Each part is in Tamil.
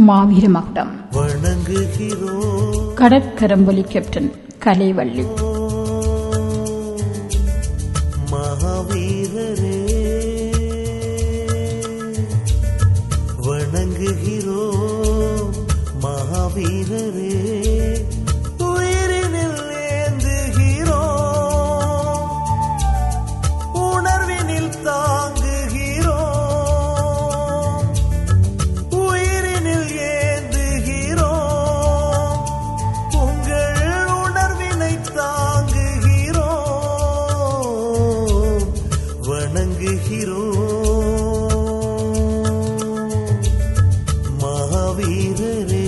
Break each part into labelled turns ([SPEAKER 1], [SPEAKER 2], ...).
[SPEAKER 1] மாவீர மகுடம்
[SPEAKER 2] வணங்குகிறோம்
[SPEAKER 1] கடற்கரம்பொலி கேப்டன் கலைவள்ளி
[SPEAKER 2] மகாவீரரே வணங்குகிறோம் மகாவீரரே உயிரினில் ஏந்துகிறோம் உணர்வினில் தாங்குகிறோம் உயிரினில் ஏந்துகிறோம் உங்கள் உணர்வினை தாங்குகிறோம் வணங்குகிறோம் மகாவீரரே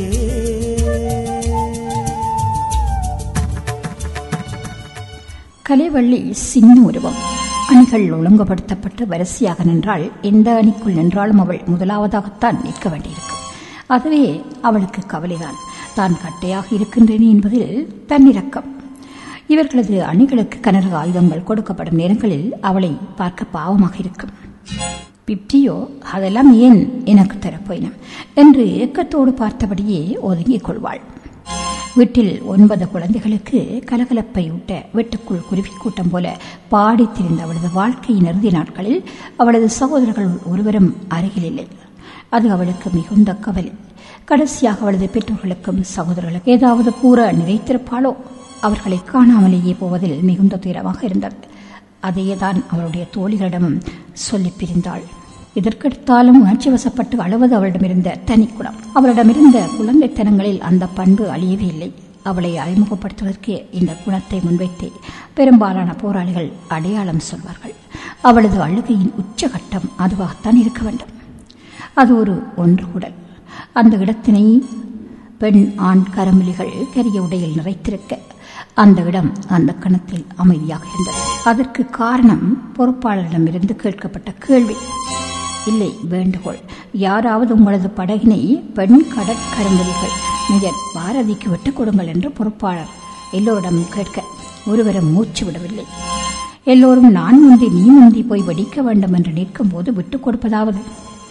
[SPEAKER 1] கலைவள்ளி சின்ன உருவம் அணிகள் ஒழுங்குபடுத்தப்பட்டு வரிசையாக நின்றால் எந்த அணிக்குள் நின்றாலும் அவள் முதலாவதாகத்தான் நிற்க வேண்டியிருக்கும் அதுவே அவளுக்கு கவலைதான் தான் கட்டையாக இருக்கின்றேன் என்பதில் தன்னிறக்கம் இவர்களது அணிகளுக்கு கனரக ஆயுதங்கள் கொடுக்கப்படும் நேரங்களில் அவளை பார்க்க பாவமாக இருக்கும் பிப்டியோ அதெல்லாம் ஏன் எனக்கு தரப்போயினம் என்று ஏக்கத்தோடு பார்த்தபடியே ஒதுங்கிக் கொள்வாள் வீட்டில் ஒன்பது குழந்தைகளுக்கு கலகலப்பை ஊட்ட வீட்டுக்குள் குருவி கூட்டம் போல பாடித் திரிந்த அவளது வாழ்க்கையின் இறுதி நாட்களில் அவளது சகோதரர்கள் ஒருவரும் அருகில் இல்லை அது அவளுக்கு மிகுந்த கவலை கடைசியாக அவளது பெற்றோர்களுக்கும் சகோதரர்களுக்கு ஏதாவது கூற நினைத்திருப்பாளோ அவர்களை காணாமலேயே போவதில் மிகுந்த துயரமாக இருந்தது அதையேதான் அவளுடைய தோழிகளிடமும் சொல்லி பிரிந்தாள் இதற்கெடுத்தாலும் உணர்ச்சி வசப்பட்டு அழுவது அவளிடமிருந்த தனிக்குணம் அவளிடமிருந்த குழந்தைத்தனங்களில் அந்த பண்பு அழியவே இல்லை அவளை அறிமுகப்படுத்துவதற்கு இந்த குணத்தை முன்வைத்தே பெரும்பாலான போராளிகள் அடையாளம் சொல்வார்கள் அவளது அழுகையின் உச்சகட்டம் அதுவாகத்தான் இருக்க வேண்டும் அது ஒரு ஒன்று குடல் அந்த இடத்தினை பெண் ஆண் கரமிலிகள் கரிய உடையில் நிறைத்திருக்க அந்த இடம் அந்த கணத்தில் அமைதியாக இருந்தது அதற்கு காரணம் பொறுப்பாளரிடமிருந்து கேட்கப்பட்ட கேள்வி இல்லை வேண்டுகோள் யாராவது உங்களது படகினை பெண் கடற்கரம்பலிகள் மேஜர் பாரதிக்கு விட்டுக் கொடுங்கள் என்று பொறுப்பாளர் எல்லோரிடமும் கேட்க ஒருவரும் மூச்சு விடவில்லை எல்லோரும் நான் முந்தி நீ முந்தி போய் வெடிக்க வேண்டும் என்று நிற்கும் போது விட்டுக் கொடுப்பதாவது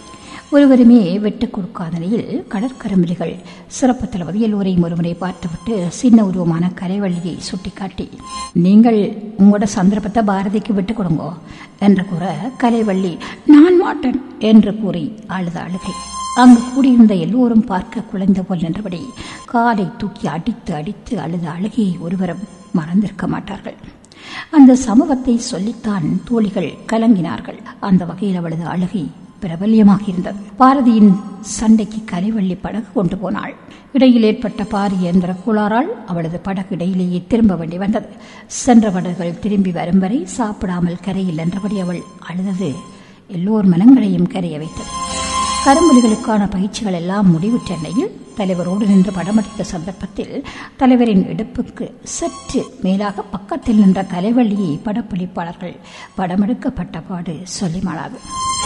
[SPEAKER 1] ஒருவருமே வெட்டுக் கொடுக்காத நிலையில் கடற்கரம்பிலிகள் சிறப்பு தளபதி எல்லோரையும் ஒருமுறை பார்த்துவிட்டு சின்ன உருவமான கரைவள்ளியை சுட்டிக்காட்டி நீங்கள் உங்களோட சந்தர்ப்பத்தை பாரதிக்கு விட்டுக் கொடுங்கோ என்று கூற கரைவள்ளி நான் மாட்டேன் என்று கூறி அழுத அழுகை அங்கு கூடியிருந்த எல்லோரும் பார்க்க குலைந்த போல் நின்றபடி காலை தூக்கி அடித்து அடித்து அழுத அழுகையை ஒருவரும் மறந்திருக்க மாட்டார்கள் அந்த சமூகத்தை சொல்லித்தான் தோழிகள் கலங்கினார்கள் அந்த வகையில் அவளது அழுகை பிரபல்யமாக இருந்தது பாரதியின் சண்டைக்கு கரைவள்ளி படகு கொண்டு போனாள் இடையில் ஏற்பட்ட பாரிய இயந்திர கோளாறால் அவளது படகு இடையிலேயே திரும்ப வேண்டி வந்தது சென்ற படகுகள் திரும்பி வரும் வரை சாப்பிடாமல் கரையில் என்றபடி அவள் அழுதது எல்லோர் மனங்களையும் கரைய வைத்தது கரும்புலிகளுக்கான பயிற்சிகள் எல்லாம் முடிவுற்ற நிலையில் தலைவரோடு நின்று படமெடுத்த சந்தர்ப்பத்தில் தலைவரின் இடுப்புக்கு சற்று மேலாக பக்கத்தில் நின்ற கலைவள்ளியை படப்பிடிப்பாளர்கள் படமெடுக்கப்பட்ட பாடு சொல்லி மாளாது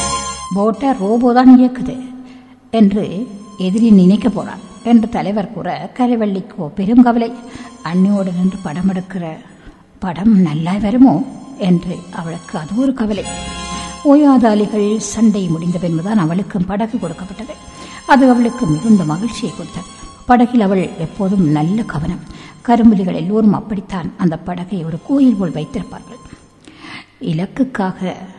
[SPEAKER 1] போட்டை ரோபோ தான் இயக்குது என்று எதிரி நினைக்க போறான் என்று தலைவர் கூற கலைவள்ளிக்கோ பெரும் கவலை அண்ணியோடு நின்று படம் எடுக்கிற படம் நல்லா வருமோ என்று அவளுக்கு அது ஒரு கவலை ஓயாத அலிகள் சண்டை முடிந்த பின்புதான் அவளுக்கும் படகு கொடுக்கப்பட்டது அது அவளுக்கு மிகுந்த மகிழ்ச்சியை கொடுத்தது படகில் அவள் எப்போதும் நல்ல கவனம் கரும்புலிகள் எல்லோரும் அப்படித்தான் அந்த படகை ஒரு கோயில் போல் வைத்திருப்பார்கள் இலக்குக்காக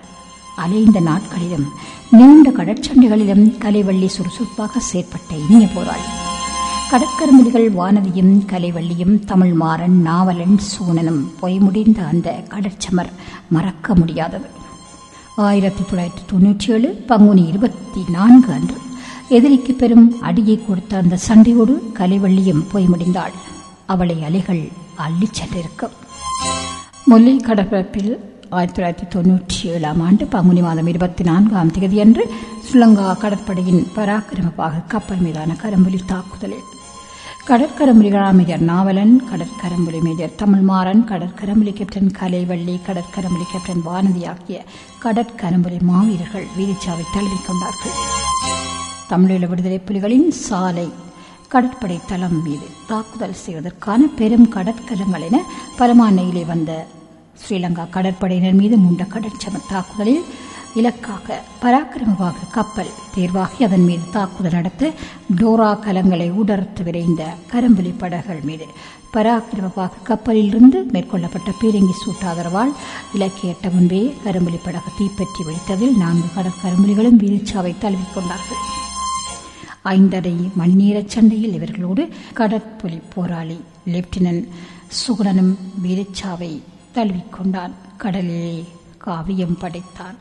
[SPEAKER 1] அலைந்த நாட்களிலும் நீண்ட கடற்சண்டைகளிலும் கலைவள்ளி சுறுசுறுப்பாக செயற்பட்ட இனிய போராளி கடற்கரும்புலிகள் வானதியும் கலைவள்ளியும் தமிழ் மாறன் நாவலன் சூனனும் பொய் முடிந்த அந்த கடற்சமர் மறக்க முடியாதது ஆயிரத்தி தொள்ளாயிரத்தி தொண்ணூற்றி ஏழு பங்குனி இருபத்தி நான்கு அன்று எதிரிக்கு பெரும் அடியை கொடுத்த அந்த சண்டையோடு கலைவள்ளியும் போய் முடிந்தாள் அவளை அலைகள் அள்ளிச் சென்றிருக்கும் முல்லை கடற்பரப்பில் ஆயிரத்தி தொள்ளாயிரத்தி தொண்ணூற்றி ஏழாம் ஆண்டு பங்குனி மாதம் இருபத்தி நான்காம் தேதியன்று ஸ்ரீலங்கா கடற்படையின் பராக்கிரமப்பாக கப்பல் மீதான கரும்புலி தாக்குதலில் கடற்கரம்புலிகளா மேஜர் நாவலன் கடற்கரம்புலி மேஜர் தமிழ்மாறன் கடற்கரம்புலி கேப்டன் கலைவள்ளி கடற்கரம்புலி கேப்டன் வானதி ஆகிய கடற்கரம்புலி மாவீரர்கள் வீரச்சாவை தழுவி கொண்டார்கள் தமிழீழ விடுதலை புலிகளின் சாலை கடற்படை தளம் மீது தாக்குதல் செய்வதற்கான பெரும் கடற்கலங்கள் என பரமானையிலே வந்த ஸ்ரீலங்கா கடற்படையினர் மீது மூண்ட கடற்சம தாக்குதலில் இலக்காக பராக்கிரமமாக கப்பல் தேர்வாகி அதன் மீது தாக்குதல் நடத்த டோரா கலங்களை உடர்த்து விரைந்த கரும்புலி படகுகள் மீது பராக்கிரமமாக கப்பலிலிருந்து மேற்கொள்ளப்பட்ட பீரங்கி சூட்டாதரவால் இலக்கை எட்ட முன்பே கரும்புலி படகு தீப்பற்றி வெடித்ததில் நான்கு கடற்கரும்புலிகளும் வீழ்ச்சாவை தழுவிக்கொண்டார்கள் ஐந்தரை மணி நேர சண்டையில் இவர்களோடு கடற்புலி போராளி லெப்டினன்ட் சுகுணனும் வீரச்சாவை தழுவிக்கொண்டான் கடலிலே காவியம் படைத்தான்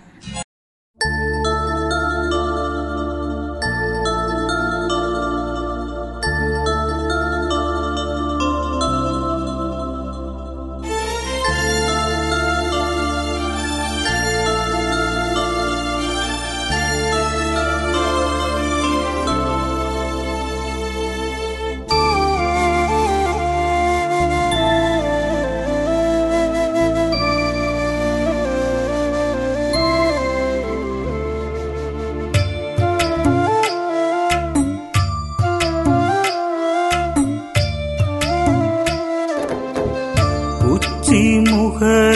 [SPEAKER 2] உச்சி முகர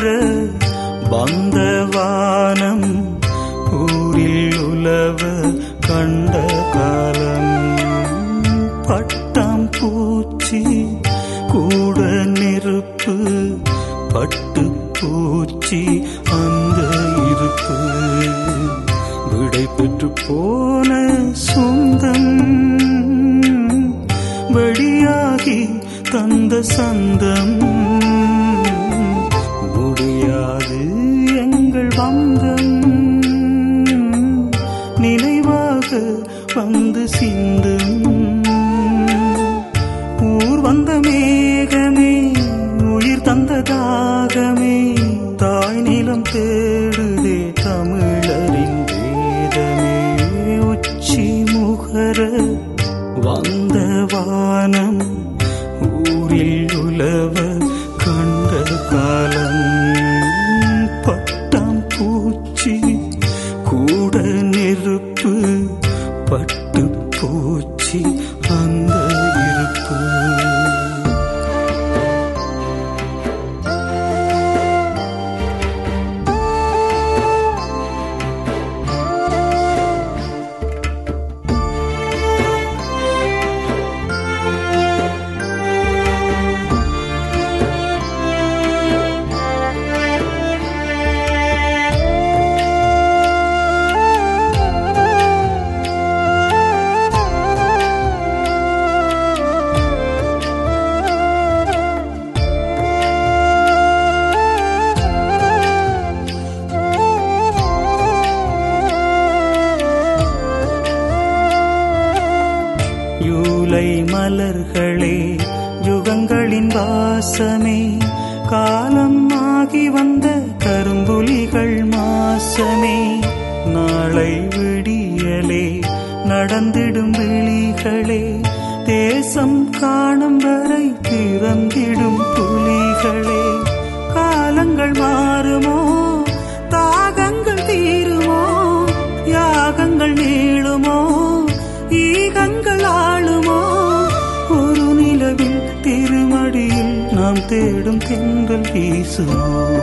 [SPEAKER 2] பந்தவானம் ஊரில் உலவ கண்ட காலம் பட்டாம் பூச்சி கூட நெருப்பு பட்டு பூச்சி அந்த இருப்பு விடை பெற்று போன சொந்தம் வெளியாகி தந்த சந்தம் முடியாது எங்கள் வந்தம் நினைவாக வந்து சிந்தும் ஊர் வந்த மேகமே உயிர் தந்த தாகமே தாய் நிலம் தேடுதே தமிழரின் வேதமே உச்சி முகர வந்த வானம் ஊரில் உலவ கண்ட காலம் பட்டாம் பூச்சி கூட நெருப்பு பட்டு பூச்சி அந்த இருப்பு யூலை மலர்களே யுகங்களின் வாசமே காலம் ஆகி வந்த கரும்புலிகள் மாசமே நாளை விடியலே நடந்திடும் விழிகளே தேசம் காணும் வரை திறந்திடும் புலிகளே காலங்கள் மாறுமோ தாகங்கள் தீருமோ யாகங்கள் நீளுமோ ஈகங்கள் ஆளுமோ ஒரு நிலவில் திருமடியில் நாம் தேடும் தென்றல் வீசுமோ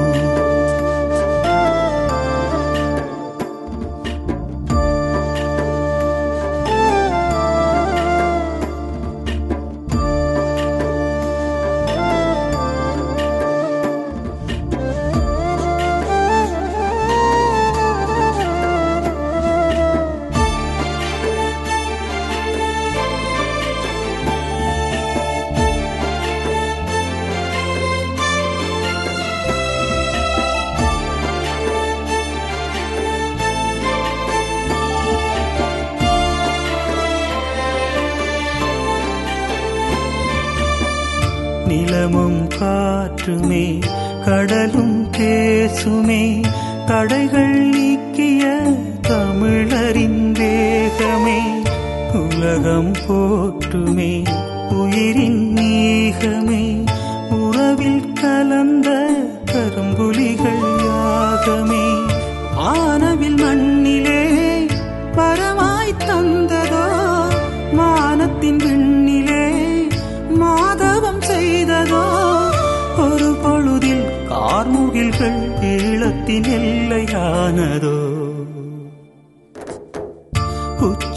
[SPEAKER 2] நிலமும் காற்றுமே கடலும் பேசுமே தடைகள் நீக்கிய தமிழரின் வேகமே உலகம் போற்றுமே உயிரின் நீகமே உறவில் கலந்த கரும்புலிகள் யாகமே ஆனவில் மண்ணிலே பரமாய் தந்ததோ மானத்தின் விண்ணிலே மாதவம் செய்ததோ ஒரு பொழுதில் கார்முகில்கள் ஈழத்தின் எல்லையானதோ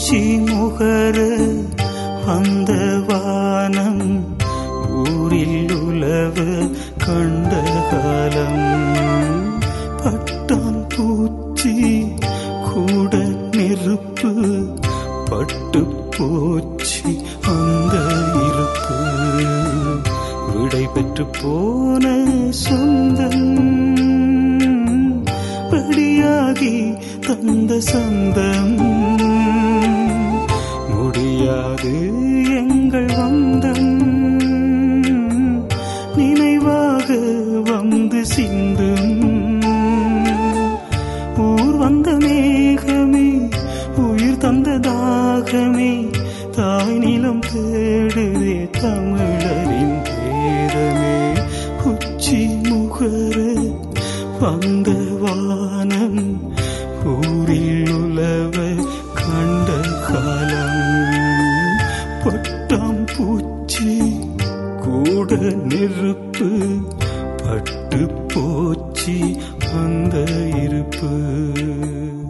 [SPEAKER 2] உச்சி முகர அந்த வானம் ஊரில் உலவ கண்ட காலம் பட்டான் பூச்சி கூட நெருப்பு பட்டு போச்சு அந்த இருப்பு விடை பெற்று போன சொந்தம் படியாகி தந்த சொந்தம் முடியாது எங்கள் வந்தம் நினைவாக வந்து சிந்தும் ஊர் வந்த மேகமே உயிர் தந்த தாகமே தாய் நிலம் தேடுதே தமிழரின் பேரமே உச்சி முகர வந்த வானம் ஊரில் உலவ கண்ட காலம் பட்டாம் பூச்சி கூட நெருப்பு பட்டு போச்சு அந்த இருப்பு